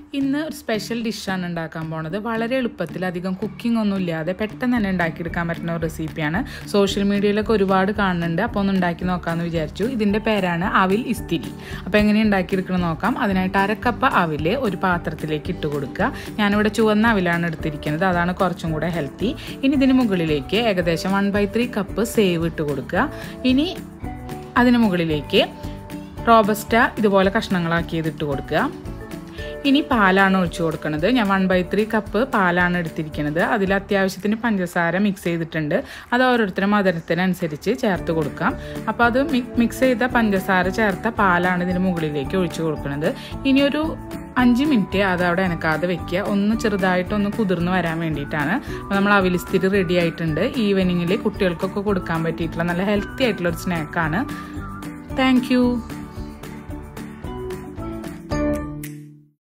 ഇന്ന് ഒരു സ്പെഷ്യൽ ഡിഷാണ് ഉണ്ടാക്കാൻ പോണത് വളരെ എളുപ്പത്തിൽ അധികം കുക്കിംഗ് ഒന്നും ഇല്ലാതെ പെട്ടെന്ന് തന്നെ ഉണ്ടാക്കിയെടുക്കാൻ പറ്റുന്ന ഒരു റെസിപ്പിയാണ് സോഷ്യൽ മീഡിയയിലൊക്കെ ഒരുപാട് കാണുന്നുണ്ട് അപ്പോൾ ഒന്ന് ഉണ്ടാക്കി നോക്കാമെന്ന് വിചാരിച്ചു ഇതിൻ്റെ പേരാണ് അവിൽ ഇസ്തിരി അപ്പോൾ എങ്ങനെ ഉണ്ടാക്കിയെടുക്കണം നോക്കാം അതിനായിട്ട് അരക്കപ്പ അവില് ഒരു പാത്രത്തിലേക്ക് ഇട്ട് കൊടുക്കുക ഞാനിവിടെ ചുവന്ന അവിലാണ് എടുത്തിരിക്കുന്നത് അതാണ് കുറച്ചും കൂടെ ഹെൽത്തി ഇനി ഇതിന് മുകളിലേക്ക് ഏകദേശം വൺ ബൈ ത്രീ കപ്പ് സേവ് ഇട്ട് കൊടുക്കുക ഇനി അതിന് മുകളിലേക്ക് റോബസ്റ്റ ഇതുപോലെ കഷ്ണങ്ങളാക്കിയത് ഇട്ട് കൊടുക്കുക ഇനി പാലാണ് ഒഴിച്ചു കൊടുക്കുന്നത് ഞാൻ വൺ ബൈ ത്രീ കപ്പ് പാലാണ് എടുത്തിരിക്കുന്നത് അതിൽ അത്യാവശ്യത്തിന് പഞ്ചസാര മിക്സ് ചെയ്തിട്ടുണ്ട് അത് ഓരോരുത്തരും മധുരത്തിനനുസരിച്ച് ചേർത്ത് കൊടുക്കാം അപ്പോൾ അത് മിക്സ് ചെയ്ത പഞ്ചസാര ചേർത്ത പാലാണ് ഇതിന് മുകളിലേക്ക് ഒഴിച്ചു കൊടുക്കുന്നത് ഇനി ഒരു അഞ്ച് മിനിറ്റ് അത് അവിടെ എനക്കാതെ വെക്കുക ഒന്ന് ചെറുതായിട്ടൊന്ന് കുതിർന്ന് വരാൻ വേണ്ടിയിട്ടാണ് അപ്പോൾ നമ്മൾ അവിലിസ്ഥിരി റെഡി ആയിട്ടുണ്ട് ഈവനിങ്ങിൽ കുട്ടികൾക്കൊക്കെ കൊടുക്കാൻ പറ്റിയിട്ടുള്ള നല്ല ഹെൽത്തി ആയിട്ടുള്ള ഒരു സ്നാക്കാണ് താങ്ക്